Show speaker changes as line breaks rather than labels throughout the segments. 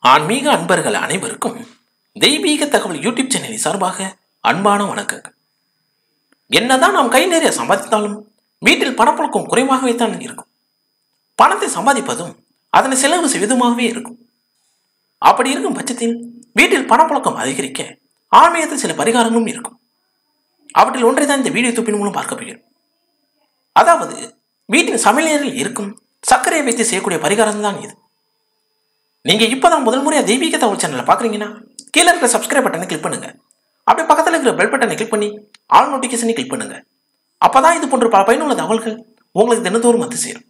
ஆன்மீக அன்பர்கள் அனைவருக்கும் தெய்வீக தகவல் யூடியூப் சேனலின் சார்பாக அன்பான வணக்கங்கள் என்னதான் நாம் கை நிறைய சம்பாதித்தாலும் வீட்டில் பணப்புழக்கம் குறைவாகவே தான் இருக்கும் பணத்தை சம்பாதிப்பதும் அதனை செலவு செய்வதுமாகவே இருக்கும் அப்படி இருக்கும் பட்சத்தில் வீட்டில் பணப்புழக்கம் அதிகரிக்க ஆன்மீகத்தில் சில பரிகாரங்களும் இருக்கும் அவற்றில் ஒன்றை தான் இந்த வீடியோ தொப்பின் மூலம் பார்க்க போகிறோம் அதாவது வீட்டின் சமையலறையில் இருக்கும் சர்க்கரையை வைத்து செய்யக்கூடிய பரிகாரம் தான் இது நீங்க இப்பதான் முதல் முறையா தெய்வீக தகவல் சேனலை பாக்குறீங்கன்னா கீழே இருக்கிற சப்ஸ்கிரைப் பட்டனை கிளிக் பண்ணுங்க அப்படியே பக்கத்தில் இருக்கிற பெல் பட்டனை கிளிக் பண்ணி ஆல் நோட்டிஃபிகேஷனை கிளிக் பண்ணுங்க அப்பதான் இது போன்ற பல பயனுள்ள தகவல்கள் உங்களுக்கு தினந்தோறும் வந்து சேரும்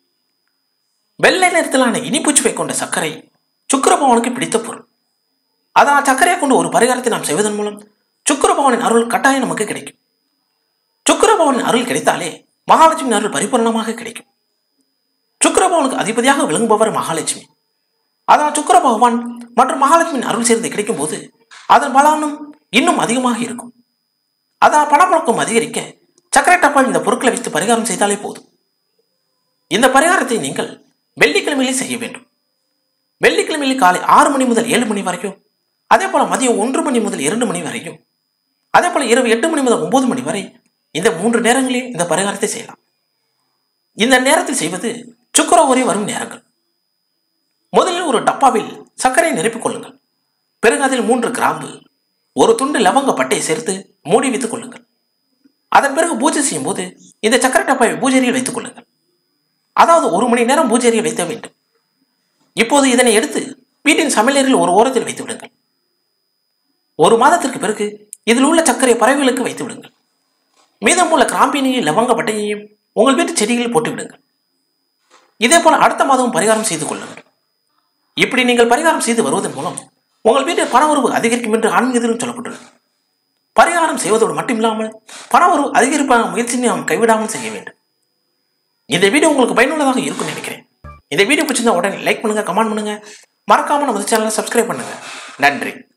வெள்ளை நிறத்திலான இனிப்பு சுவை கொண்ட சர்க்கரை சுக்கிர பகவானுக்கு பிடித்த பொருள் அதனால் சர்க்கரையை கொண்டு ஒரு பரிகாரத்தை நாம் செய்வதன் மூலம் சுக்கிர பகவானின் அருள் கட்டாயம் நமக்கு கிடைக்கும் சுக்கிர பகவானின் அருள் கிடைத்தாலே மகாலட்சுமி அருள் பரிபூரணமாக கிடைக்கும் சுக்கிர பகவானுக்கு அதிபதியாக விளங்குபவர் மகாலட்சுமி அதனால் சுக்கிர பகவான் மற்றும் மகாலட்சுமியின் அருள் சேர்ந்து கிடைக்கும் போது அதன் பலனும் இன்னும் அதிகமாக இருக்கும் அதனால் பணப்பழக்கம் அதிகரிக்க சக்கரை டப்பால் இந்த பொருட்களை வைத்து பரிகாரம் செய்தாலே போதும் இந்த பரிகாரத்தை நீங்கள் வெள்ளிக்கிழமையிலே செய்ய வேண்டும் வெள்ளிக்கிழமையில் காலை ஆறு மணி முதல் ஏழு மணி வரைக்கும் அதே போல மதியம் ஒன்று மணி முதல் இரண்டு மணி வரைக்கும் அதே போல இரவு எட்டு மணி முதல் ஒன்பது மணி வரை இந்த மூன்று நேரங்களில் இந்த பரிகாரத்தை செய்யலாம் இந்த நேரத்தில் செய்வது சுக்கர ஒரே வரும் நேரங்கள் முதலில் ஒரு டப்பாவில் சர்க்கரை நிரப்பிக் கொள்ளுங்கள் பிறகு அதில் மூன்று கிராம்பு ஒரு துண்டு லவங்க பட்டையை சேர்த்து மூடி வைத்துக் கொள்ளுங்கள் அதன் பிறகு பூஜை செய்யும் போது இந்த சக்கரை டப்பாவை பூஜையில் வைத்துக் கொள்ளுங்கள் அதாவது ஒரு மணி நேரம் பூஜையில் வைக்க வேண்டும் இப்போது இதனை எடுத்து வீட்டின் சமையலறையில் ஒரு ஓரத்தில் வைத்து விடுங்கள் ஒரு மாதத்திற்கு பிறகு இதில் உள்ள சர்க்கரை பறவைகளுக்கு வைத்து விடுங்கள் மீதமுள்ள கிராம்பினையும் லவங்க பட்டையையும் உங்கள் வீட்டு செடிகளில் போட்டு விடுங்கள் இதே போல அடுத்த மாதமும் பரிகாரம் செய்து கொள்ளுங்கள் இப்படி நீங்கள் பரிகாரம் செய்து வருவதன் மூலம் உங்கள் வீட்டில் பண வரவு அதிகரிக்கும் என்று ஆன்மீகத்திலும் சொல்லப்பட்டுள்ளது பரிகாரம் செய்வதோடு மட்டுமில்லாமல் பண வரவு அதிகரிப்பான முயற்சியை நாம் கைவிடாமல் செய்ய வேண்டும் இந்த வீடியோ உங்களுக்கு பயனுள்ளதாக இருக்கும்னு நினைக்கிறேன் இந்த வீடியோ பிடிச்சிருந்தா உடனே லைக் பண்ணுங்க கமெண்ட் பண்ணுங்க மறக்காம நம்ம சேனலை சப்ஸ்கிரைப் பண்ணுங்க நன்றி